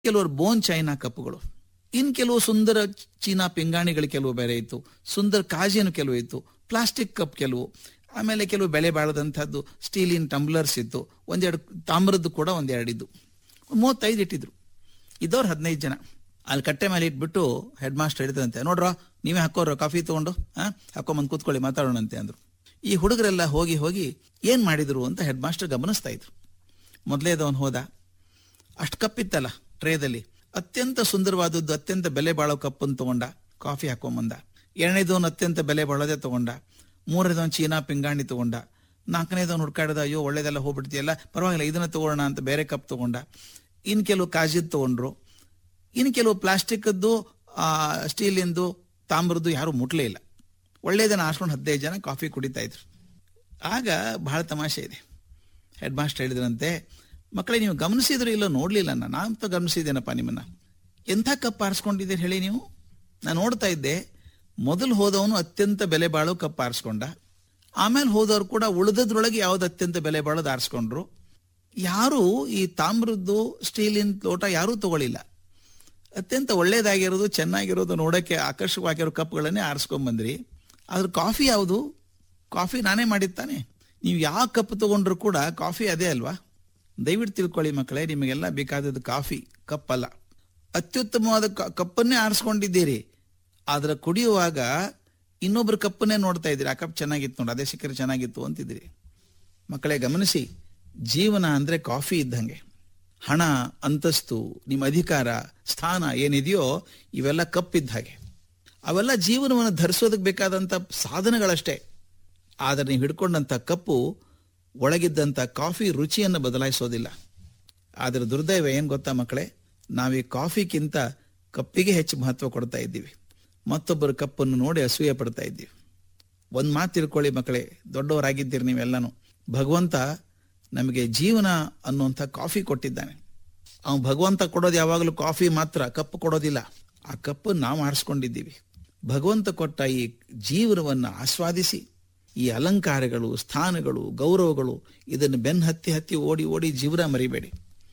ಕೆಲವರು ಬೋನ್ ಚೈನಾ ಕಪ್ಪುಗಳು ಇನ್ ಕೆಲವು ಸುಂದರ ಚೀನಾ ಪಿಂಗಾಣಿಗಳು ಕೆಲವು ಬೇರೆ ಇತ್ತು ಸುಂದರ ಕಾಜಿನು ಕೆಲವು ಇತ್ತು ಪ್ಲಾಸ್ಟಿಕ್ ಕಪ್ ಕೆಲವು ಆಮೇಲೆ ಕೆಲವು ಬೆಲೆ ಬಾಳದಂಥದ್ದು ಸ್ಟೀಲಿನ ಟಂಬ್ಲರ್ಸ್ ಇತ್ತು ಒಂದೆರಡು ತಾಮ್ರದ್ದು ಕೂಡ ಒಂದೆರಡು ಇದ್ದು ಮೂವತ್ತೈದು ಇಟ್ಟಿದ್ರು ಇದ್ದವ್ರು ಹದಿನೈದು ಜನ ಅಲ್ಲಿ ಕಟ್ಟೆ ಮೇಲೆ ಇಟ್ಬಿಟ್ಟು ಹೆಡ್ ಮಾಸ್ಟರ್ ಹಿಡಿದಂತೆ ನೋಡ್ರ ನೀವೇ ಹಾಕೋರ ಕಾಫಿ ತಗೊಂಡು ಹಾ ಹಾಕೊಂಬಂದು ಕೂತ್ಕೊಳ್ಳಿ ಮಾತಾಡೋಣಂತೆ ಅಂದ್ರು ಈ ಹುಡುಗರೆಲ್ಲ ಹೋಗಿ ಹೋಗಿ ಏನ್ ಮಾಡಿದ್ರು ಅಂತ ಹೆಡ್ ಮಾಸ್ಟರ್ ಗಮನಿಸ್ತಾ ಇದ್ರು ಮೊದಲೇದವನು ಹೋದ ಅಷ್ಟು ಕಪ್ಪಿತ್ತಲ್ಲ ಟ್ರೇದಲ್ಲಿ ಅತ್ಯಂತ ಸುಂದರವಾದದ್ದು ಅತ್ಯಂತ ಬೆಲೆ ಬಾಳೋ ಕಪ್ಪನ್ನು ತಗೊಂಡ ಕಾಫಿ ಹಾಕೊಂಬಂದ ಎರಡನೇದವನು ಅತ್ಯಂತ ಬೆಲೆ ಬಾಳೋದೇ ತಗೊಂಡ ಮೂರನೇದವನು ಚೀನಾ ಪಿಂಗಾಣಿ ತಗೊಂಡ ನಾಲ್ಕನೇದವನು ಹುಡ್ಕಾಡ್ದ ಅಯ್ಯೋ ಒಳ್ಳೇದೆಲ್ಲ ಹೋಗ್ಬಿಡ್ತೀಯಲ್ಲ ಪರವಾಗಿಲ್ಲ ಇದನ್ನ ತಗೊಳ್ಳೋಣ ಅಂತ ಬೇರೆ ಕಪ್ ತಗೊಂಡ ಇನ್ ಕೆಲವು ಕಾಜಿದ್ ತಗೊಂಡ್ರು ಇನ್ ಕೆಲವು ಪ್ಲಾಸ್ಟಿಕ್ದು ಸ್ಟೀಲಿಂದು ತಾಮ್ರದ್ದು ಯಾರು ಮುಟ್ಲೇ ಇಲ್ಲ ಒಳ್ಳೇದನ್ನ ಆರ್ಸ್ಕೊಂಡು ಹದಿನೈದು ಜನ ಕಾಫಿ ಕುಡಿತಾ ಇದ್ರು ಆಗ ಬಹಳ ತಮಾಷೆ ಇದೆ ಹೆಡ್ ಮಾಸ್ಟರ್ ಹೇಳಿದ್ರಂತೆ ಮಕ್ಕಳೇ ನೀವು ಗಮನಿಸಿದ್ರು ಇಲ್ಲೋ ನೋಡ್ಲಿಲ್ಲ ನಾನು ನಾನಂತೂ ಗಮನಿಸಿದ್ದೇನಪ್ಪ ನಿಮ್ಮನ್ನ ಎಂಥ ಕಪ್ ಆರಿಸ್ಕೊಂಡಿದ್ದೀರಿ ಹೇಳಿ ನೀವು ನಾನು ನೋಡ್ತಾ ಇದ್ದೆ ಮೊದಲು ಹೋದವನು ಅತ್ಯಂತ ಬೆಲೆ ಬಾಳೋ ಕಪ್ ಆರಿಸ್ಕೊಂಡ ಆಮೇಲೆ ಹೋದವ್ರು ಕೂಡ ಉಳಿದದ್ರೊಳಗೆ ಯಾವ್ದು ಅತ್ಯಂತ ಬೆಲೆ ಬಾಳೋದು ಆರಿಸ್ಕೊಂಡ್ರು ಯಾರು ಈ ತಾಮ್ರದ್ದು ಸ್ಟೀಲಿನ ಲೋಟ ಯಾರೂ ತಗೊಳ್ಳಿಲ್ಲ ಅತ್ಯಂತ ಒಳ್ಳೇದಾಗಿರೋದು ಚೆನ್ನಾಗಿರೋದು ನೋಡಕ್ಕೆ ಆಕರ್ಷಕವಾಗಿರೋ ಕಪ್ಗಳನ್ನೇ ಆರಿಸ್ಕೊಂಡ್ ಬಂದ್ರಿ ಆದ್ರೆ ಕಾಫಿ ಯಾವುದು ಕಾಫಿ ನಾನೇ ಮಾಡಿದ್ದಾನೆ ನೀವು ಯಾವ ಕಪ್ ತಗೊಂಡ್ರು ಕೂಡ ಕಾಫಿ ಅದೇ ಅಲ್ವಾ ದಯವಿಟ್ಟು ತಿಳ್ಕೊಳ್ಳಿ ಮಕ್ಕಳೇ ನಿಮಗೆಲ್ಲ ಬೇಕಾದದ್ದು ಕಾಫಿ ಕಪ್ ಅಲ್ಲ ಅತ್ಯುತ್ತಮವಾದ ಕ- ಕಪ್ಪನ್ನೇ ಆರಿಸ್ಕೊಂಡಿದ್ದೀರಿ ಆದ್ರೆ ಕುಡಿಯುವಾಗ ಇನ್ನೊಬ್ರ ಕಪ್ಪನ್ನೇ ನೋಡ್ತಾ ಇದ್ದೀರಿ ಆ ಕಪ್ ಚೆನ್ನಾಗಿತ್ತು ನೋಡಿ ಅದೇ ಸಿಕ್ಕರೆ ಚೆನ್ನಾಗಿತ್ತು ಅಂತಿದ್ದೀರಿ ಮಕ್ಕಳೇ ಗಮನಿಸಿ ಜೀವನ ಅಂದ್ರೆ ಕಾಫಿ ಇದ್ದಂಗೆ ಹಣ ಅಂತಸ್ತು ನಿಮ್ಮ ಅಧಿಕಾರ ಸ್ಥಾನ ಏನಿದೆಯೋ ಇವೆಲ್ಲ ಕಪ್ಪಿದ್ದ ಹಾಗೆ ಅವೆಲ್ಲ ಜೀವನವನ್ನು ಧರಿಸೋದಕ್ಕೆ ಬೇಕಾದಂಥ ಸಾಧನಗಳಷ್ಟೇ ಆದರೆ ನೀವು ಹಿಡ್ಕೊಂಡಂಥ ಕಪ್ಪು ಒಳಗಿದ್ದಂಥ ಕಾಫಿ ರುಚಿಯನ್ನು ಬದಲಾಯಿಸೋದಿಲ್ಲ ಆದರೆ ದುರ್ದೈವ ಏನು ಗೊತ್ತಾ ಮಕ್ಕಳೇ ನಾವು ಈ ಕಾಫಿಗಿಂತ ಕಪ್ಪಿಗೆ ಹೆಚ್ಚು ಮಹತ್ವ ಕೊಡ್ತಾ ಇದ್ದೀವಿ ಮತ್ತೊಬ್ಬರ ಕಪ್ಪನ್ನು ನೋಡಿ ಅಸೂಯೆ ಪಡ್ತಾ ಇದ್ದೀವಿ ಒಂದು ಮಾತು ತಿಳ್ಕೊಳ್ಳಿ ಮಕ್ಕಳೇ ದೊಡ್ಡವರಾಗಿದ್ದೀರಿ ನೀವೆಲ್ಲನೂ ಭಗವಂತ ನಮಗೆ ಜೀವನ ಅನ್ನುವಂಥ ಕಾಫಿ ಕೊಟ್ಟಿದ್ದಾನೆ ಅವನು ಭಗವಂತ ಕೊಡೋದು ಯಾವಾಗಲೂ ಕಾಫಿ ಮಾತ್ರ ಕಪ್ಪು ಕೊಡೋದಿಲ್ಲ ಆ ಕಪ್ಪು ನಾವು ಆರಿಸ್ಕೊಂಡಿದ್ದೀವಿ ಭಗವಂತ ಕೊಟ್ಟ ಈ ಜೀವನವನ್ನು ಆಸ್ವಾದಿಸಿ ಈ ಅಲಂಕಾರಗಳು ಸ್ಥಾನಗಳು ಗೌರವಗಳು ಇದನ್ನು ಬೆನ್ ಹತ್ತಿ ಹತ್ತಿ ಓಡಿ ಓಡಿ ಜೀವನ ಮರಿಬೇಡಿ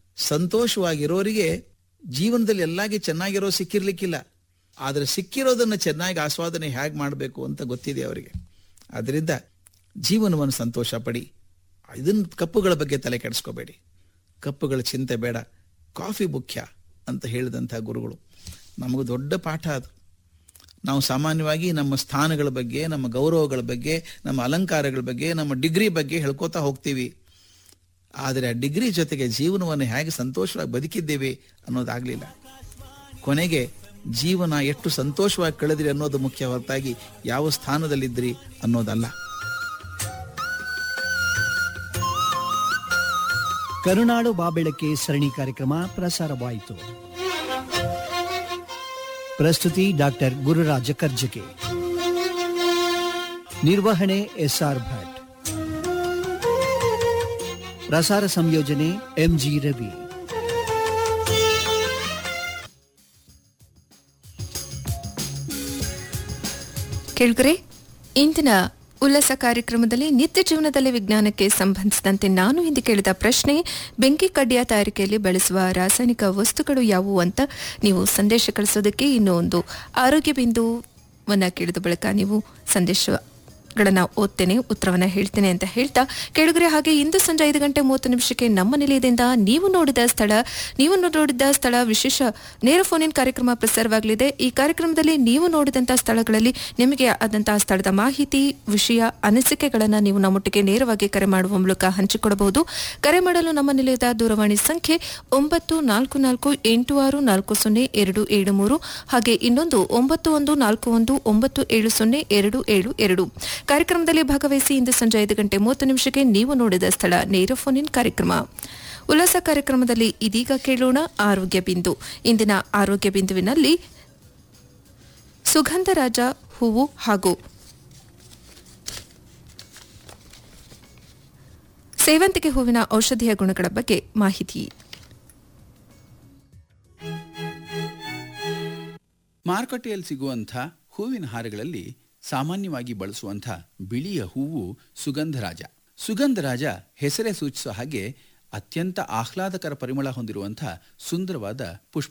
ಸಂತೋಷವಾಗಿರೋರಿಗೆ ಜೀವನದಲ್ಲಿ ಎಲ್ಲಾಗಿ ಚೆನ್ನಾಗಿರೋ ಸಿಕ್ಕಿರ್ಲಿಕ್ಕಿಲ್ಲ ಆದರೆ ಸಿಕ್ಕಿರೋದನ್ನು ಚೆನ್ನಾಗಿ ಆಸ್ವಾದನೆ ಹೇಗೆ ಮಾಡಬೇಕು ಅಂತ ಗೊತ್ತಿದೆ ಅವರಿಗೆ ಅದರಿಂದ ಜೀವನವನ್ನು ಸಂತೋಷ ಪಡಿ ಇದನ್ನ ಕಪ್ಪುಗಳ ಬಗ್ಗೆ ತಲೆ ಕೆಡಿಸ್ಕೋಬೇಡಿ ಕಪ್ಪುಗಳ ಚಿಂತೆ ಬೇಡ ಕಾಫಿ ಮುಖ್ಯ ಅಂತ ಹೇಳಿದಂಥ ಗುರುಗಳು ನಮಗೆ ದೊಡ್ಡ ಪಾಠ ಅದು ನಾವು ಸಾಮಾನ್ಯವಾಗಿ ನಮ್ಮ ಸ್ಥಾನಗಳ ಬಗ್ಗೆ ನಮ್ಮ ಗೌರವಗಳ ಬಗ್ಗೆ ನಮ್ಮ ಅಲಂಕಾರಗಳ ಬಗ್ಗೆ ನಮ್ಮ ಡಿಗ್ರಿ ಬಗ್ಗೆ ಹೇಳ್ಕೋತಾ ಹೋಗ್ತೀವಿ ಆದರೆ ಆ ಡಿಗ್ರಿ ಜೊತೆಗೆ ಜೀವನವನ್ನು ಹೇಗೆ ಸಂತೋಷವಾಗಿ ಬದುಕಿದ್ದೇವೆ ಅನ್ನೋದಾಗಲಿಲ್ಲ ಕೊನೆಗೆ ಜೀವನ ಎಷ್ಟು ಸಂತೋಷವಾಗಿ ಕಳೆದ್ರಿ ಅನ್ನೋದು ಮುಖ್ಯ ಹೊರತಾಗಿ ಯಾವ ಸ್ಥಾನದಲ್ಲಿದ್ರಿ ಅನ್ನೋದಲ್ಲ ಕರುನಾಡು ಬಾಬೆಳಕೆ ಸರಣಿ ಕಾರ್ಯಕ್ರಮ ಪ್ರಸಾರವಾಯಿತು ಪ್ರಸ್ತುತಿ ಡಾಕ್ಟರ್ ಗುರುರಾಜ ಕರ್ಜಗೆ ನಿರ್ವಹಣೆ ಎಸ್ಆರ್ ಭಟ್ ಪ್ರಸಾರ ಸಂಯೋಜನೆ ಎಂಜಿ ರವಿ ಕೇಳ್ಕರೆ ಇಂದಿನ ಉಲ್ಲಾಸ ಕಾರ್ಯಕ್ರಮದಲ್ಲಿ ನಿತ್ಯ ಜೀವನದಲ್ಲಿ ವಿಜ್ಞಾನಕ್ಕೆ ಸಂಬಂಧಿಸಿದಂತೆ ನಾನು ಹಿಂದೆ ಕೇಳಿದ ಪ್ರಶ್ನೆ ಬೆಂಕಿ ಕಡ್ಡಿಯ ತಯಾರಿಕೆಯಲ್ಲಿ ಬಳಸುವ ರಾಸಾಯನಿಕ ವಸ್ತುಗಳು ಯಾವುವು ಅಂತ ನೀವು ಸಂದೇಶ ಕಳಿಸೋದಕ್ಕೆ ಇನ್ನೂ ಒಂದು ಆರೋಗ್ಯ ಬಿಂದುವನ್ನ ಕೇಳಿದ ಬಳಿಕ ನೀವು ಸಂದೇಶಗಳನ್ನ ಓದ್ತೇನೆ ಉತ್ತರವನ್ನ ಹೇಳ್ತೇನೆ ಅಂತ ಹೇಳ್ತಾ ಕೇಳಿದ್ರೆ ಹಾಗೆ ಇಂದು ಸಂಜೆ ಐದು ಗಂಟೆ ಮೂವತ್ತು ನಿಮಿಷಕ್ಕೆ ನಮ್ಮ ನಿಲಯದಿಂದ ನೀವು ನೋಡಿದ ಸ್ಥಳ ನೀವು ನೋಡಿದ ಸ್ಥಳ ವಿಶೇಷ ನೇರ ಫೋನ್ ಇನ್ ಕಾರ್ಯಕ್ರಮ ಪ್ರಸಾರವಾಗಲಿದೆ ಈ ಕಾರ್ಯಕ್ರಮದಲ್ಲಿ ನೀವು ನೋಡಿದಂತಹ ಸ್ಥಳಗಳಲ್ಲಿ ನಿಮಗೆ ಆದಂತಹ ಸ್ಥಳದ ಮಾಹಿತಿ ವಿಷಯ ಅನಿಸಿಕೆಗಳನ್ನು ನೀವು ನಮ್ಮೊಟ್ಟಿಗೆ ನೇರವಾಗಿ ಕರೆ ಮಾಡುವ ಮೂಲಕ ಹಂಚಿಕೊಡಬಹುದು ಕರೆ ಮಾಡಲು ನಮ್ಮ ನಿಲಯದ ದೂರವಾಣಿ ಸಂಖ್ಯೆ ಒಂಬತ್ತು ನಾಲ್ಕು ನಾಲ್ಕು ಎಂಟು ಆರು ನಾಲ್ಕು ಸೊನ್ನೆ ಎರಡು ಏಳು ಮೂರು ಹಾಗೆ ಇನ್ನೊಂದು ಒಂಬತ್ತು ಒಂದು ನಾಲ್ಕು ಒಂದು ಒಂಬತ್ತು ಏಳು ಸೊನ್ನೆ ಎರಡು ಏಳು ಎರಡು ಕಾರ್ಯಕ್ರಮದಲ್ಲಿ ಭಾಗವಹಿಸಿ ಇಂದು ಸಂಜೆ ಐದು ಗಂಟೆ ಮೂವತ್ತು ನಿಮಿಷಕ್ಕೆ ನೀವು ನೋಡಿದ ಸ್ಥಳ ನೇರ ಫೋನ್ ಇನ್ ಕಾರ್ಯಕ್ರಮ ಉಲ್ಲಾಸ ಕಾರ್ಯಕ್ರಮದಲ್ಲಿ ಇದೀಗ ಕೇಳೋಣ ಆರೋಗ್ಯ ಬಿಂದು ಇಂದಿನ ಆರೋಗ್ಯ ಬಿಂದುವಿನಲ್ಲಿ ಸುಗಂಧರಾಜ ಹೂವು ಹಾಗೂ ಸೇವಂತಿಗೆ ಹೂವಿನ ಔಷಧೀಯ ಗುಣಗಳ ಬಗ್ಗೆ ಮಾಹಿತಿ ಮಾರುಕಟ್ಟೆಯಲ್ಲಿ ಸಿಗುವಂಥ ಹೂವಿನ ಹಾರಗಳಲ್ಲಿ ಸಾಮಾನ್ಯವಾಗಿ ಬಳಸುವಂಥ ಬಿಳಿಯ ಹೂವು ಸುಗಂಧರಾಜ ಸುಗಂಧರಾಜ ಹೆಸರೇ ಸೂಚಿಸೋ ಹಾಗೆ ಅತ್ಯಂತ ಆಹ್ಲಾದಕರ ಪರಿಮಳ ಹೊಂದಿರುವಂಥ ಸುಂದರವಾದ ಪುಷ್ಪ